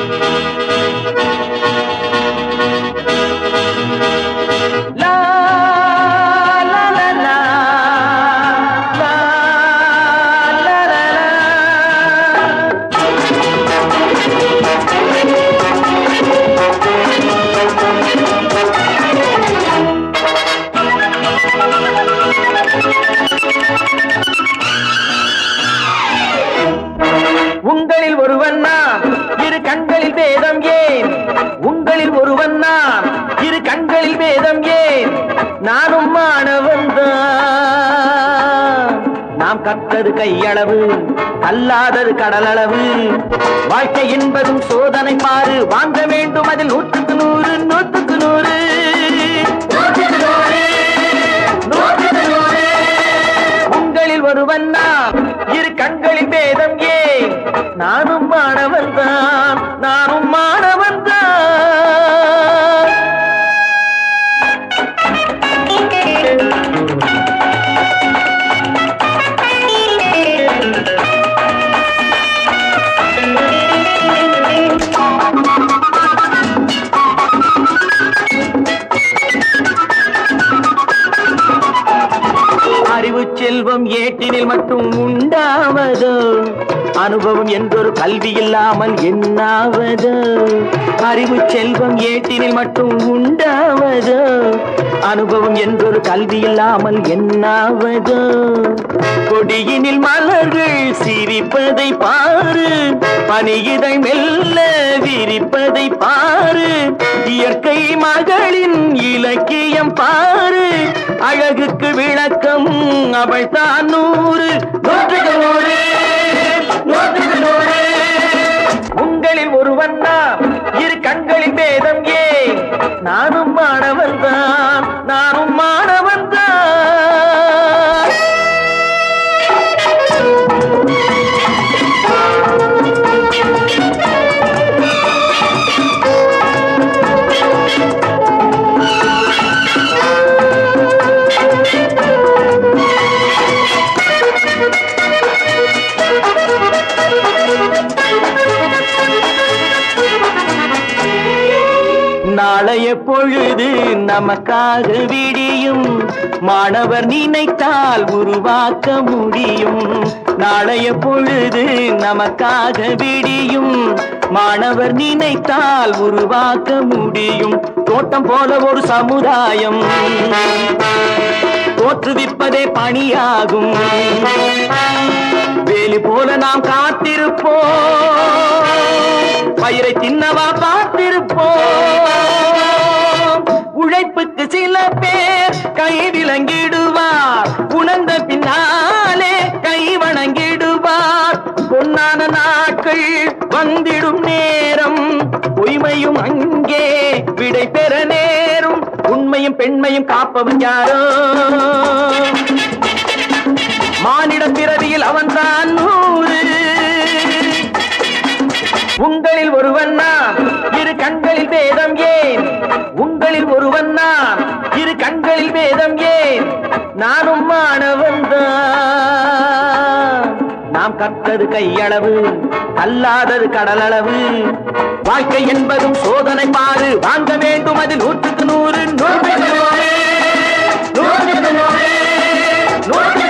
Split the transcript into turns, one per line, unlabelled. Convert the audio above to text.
லா, லா, லா, லா. லா, லா, லா, லா. உங்களில் ஒருவன் நான் இரு கண்களில் வேதம் ஏன் உங்களில் ஒருவன் நான் இரு கண்களில் வேதம் ஏன் நானும் மாணவன் நாம் கற்றது கையளவு அல்லாதது கடலளவு வாழ்க்கை என்பதும் சோதனை பாரு வாங்க வேண்டும் அதில் நூற்றுக்கு நூறு நூற்றுக்கு நூறு நூற்றுக்கு நூறு, நூற்றுக்கு நூறு. உங்களில் ஒருவன் நான் இரு கண்களில் பேதம் ஏன் நானும் மாணவன் தான் நானும் மாணவன் தான் அறிவு செல்வம் ஏட்டினில் மட்டும் உண்டாவதோ அனுபவம் என்றொரு கல்வி இல்லாமல் என்னாவதோ அறிவு செல்வம் ஏட்டினில் மட்டும் உண்டாவதோ அனுபவம் என்றொரு கல்வி இல்லாமல் என்னாவதோ கொடியினில் மலர்கள் சிரிப்பதை பாரு பனியிதை மெல்ல விரிப்பதை பாரு இயற்கை மகளின் இலக்கியம் பாரு அழகுக்கு விளக்கம் அவள் தான் நூறு நூற்றுக்கு நூறு நூற்றுக்கு நூறு உங்களில் ஒருவன் நான் இரு கண்களில் பேதம் ஏன் நானும் மாணவன் தான் நானும் மாணவன் தான் நாளைய பொழுது நமக்காக விடியும் மாணவர் நினைத்தால் உருவாக்க முடியும் நாளைய பொழுது நமக்காக விடியும் மாணவர் நினைத்தால் உருவாக்க முடியும் தோட்டம் போல ஒரு சமுதாயம் தோற்றுவிப்பதே பணியாகும் வேலி போல நாம் காத்திருப்போம் பயிரை தின்னவா பார்த்திருப்போம் உழைப்புக்கு சில பேர் கை விலங்கிடுவார் உணர்ந்த பின்னாலே கை வணங்கிடுவார் பொன்னான நாட்கள் வந்திடும் நேரம் பொய்மையும் அங்கே விடை பெற நேரும் உண்மையும் பெண்மையும் காப்பவன் யாரோ மானிட பிறவியில் அவன்தான் நூறு உங்களில் ஒருவன் நான் இரு கண்களில் வேதம் ஏன் உங்களில் ஒருவன் நான் இரு கண்களில் வேதம் ஏன் நானும் மாணவன் தான் நாம் கற்றது கையளவு அல்லாதது கடலளவு வாழ்க்கை என்பதும் சோதனை பாரு வாங்க வேண்டும் அதில் நூற்றுக்கு நூறு நூற்றுக்கு நூறு நூற்றுக்கு நூறு நூற்றுக்கு